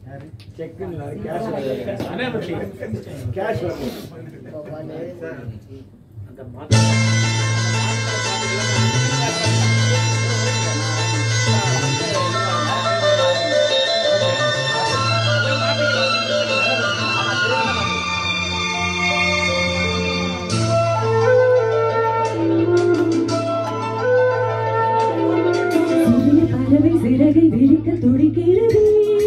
செக்குன்னு cash cash வரணும் சிறிய பறவை சிறகை விரிக்க துடிக்கிறது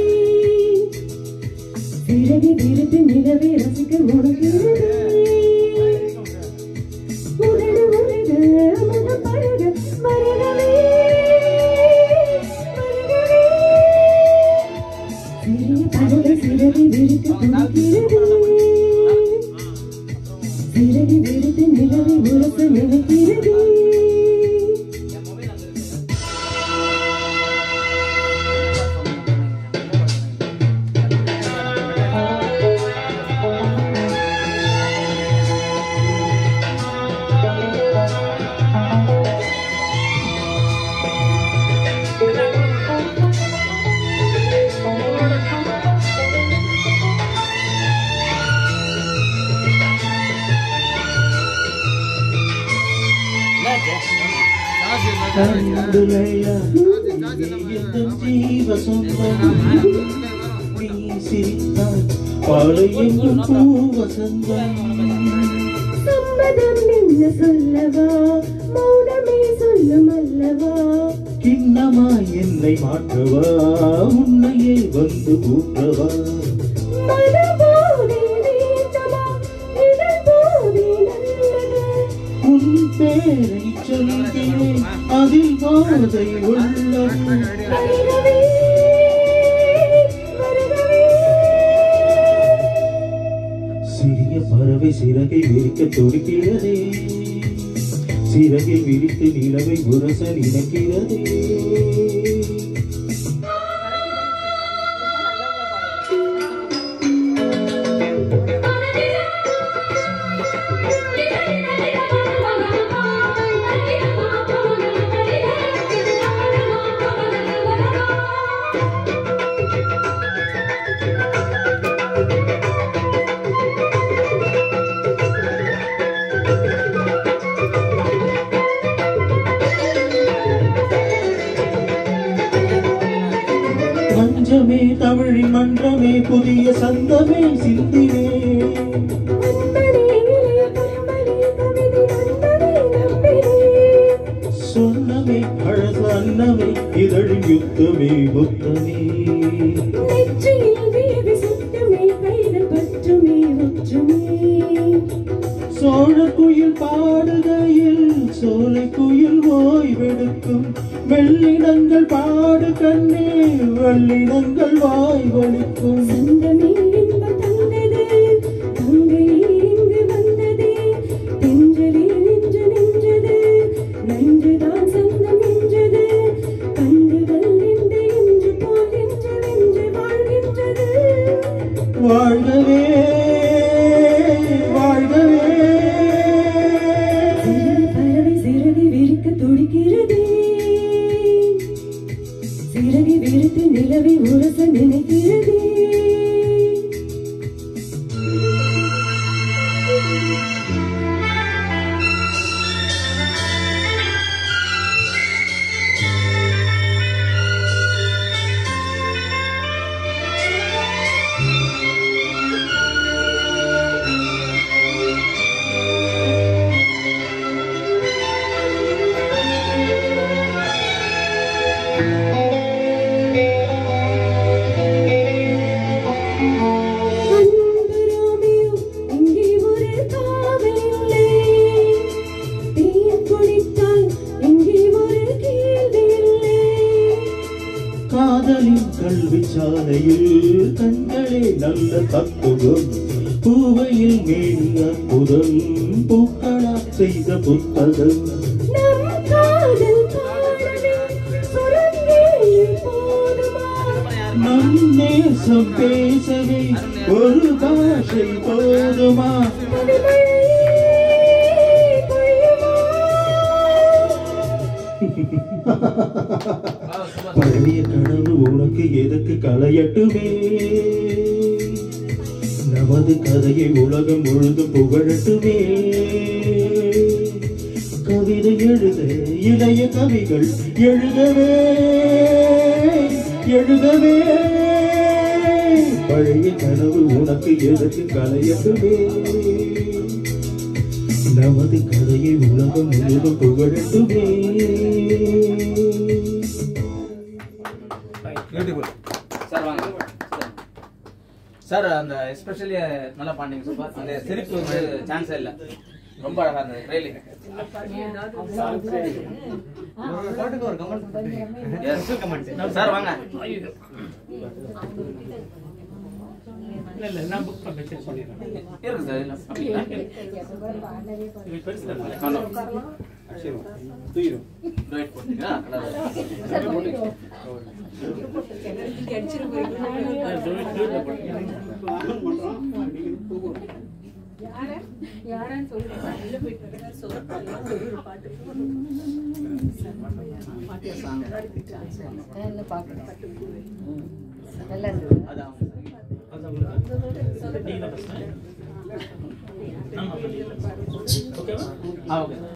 சிறகை விரித்து நிலவை ரசிக்க முடுகிறது உதடு உருக முகம் பருக வருகவே வருகவே சிறிய பறவை சிறகை விரிக்க துடிக்கிறது சிறகை விரித்து நிலவை உரச நினைக்கிறது கண்டுலையா ஜீவசந்தம் நீ சிரித்தாய் பாலை எங்கும் பூவசந்தம் சம்மதம் என்ன சொல்லவா மௌனமே சொல்லும் அல்லவா கிண்ணமாய் என்னை மாற்றவா உன்னையே வந்து ஊற்றவா மனபோதே வேண்டமா இதழ் போதே நல்லது உன் பேரை சொல்கிறேன் அதில் போதை உள்ளது வருகவே வருகவே சிறிய பறவை சிறகை விரிக்க துடிக்கிறதே சிறகை விரித்து நிலவை உரச நினைக்கிறதே மஞ்சமே தமிழின் மன்றமே புதிய சந்தமே சிந்தினே சொன்னமே அழகு அன்னமே இதழின் யுத்தமே முத்தமே சோழ குயில் பாடுகையில் சோலை குயில் ஓய்வெடுக்கும் வெள்ளினங்கள் பாடு கண்ணே வெள்ளினங்கள் வாய் வலிக்கும் நன்றுதான் சொந்தம் என்றது கண்டுகள் என்று என்று போல் என்று வென்று வாழ்கின்றது வாழ்கவே வாழ்கவே சிறிய பறவை சிறகை விரிக்க துடிக்கிறது சிறகை விரித்து நிலவை உரச நினைக்கிறது அன்பு ரோமியோ, இங்கே ஒரு காவல் இல்லை. தீயக் குடித்தால் இங்கே ஒரு கேள்வி இல்லை. காதலின் கல்வி சாலையில் கண்களே நல்ல தத்துவம் பூவையில் மேனி அற்புதம் பூக்களா செய்த புத்தகம் நம் காதல் பாடவே சுரங்கேழு போதுமா? நம் நேசம் பேசவே ஒரு பாஷை போதுமா பனிமழை பொழியுமா? பழைய கனவு உனக்கு எதுக்கு களையட்டுமே நமது கதையை உலகம் முழுதும் புகழட்டுமே கவிதை எழுத இளைய கவிகள் எழுதவே எழுதவே பழைய கனவு உனக்கு எதற்கு கலையட்டுமே நமது கதையை உலகம் முழுவதும் புகழட்டுமே சார் வாங்க சார் அந்த எஸ்பெஷலி நல்லா பாண்டிங்க சூப்பர் அந்த சிரிப்பு வந்து சான்ஸே இல்லை ரொம்ப அழகா இருந்தது ரியலி சார் வாங்க இல்ல இல்ல நான் புக் பண்ண செக் பண்ணிடுறேன் இருக்கு சார் இல்ல அப்படிங்களா? இது பெருசு தானே? ஆமா. சரி தூயிரும் Right போட்டீங்களா? கலர். அதான். நீங்க தான் first. ஆமா ஓகேவா ஆ, okay.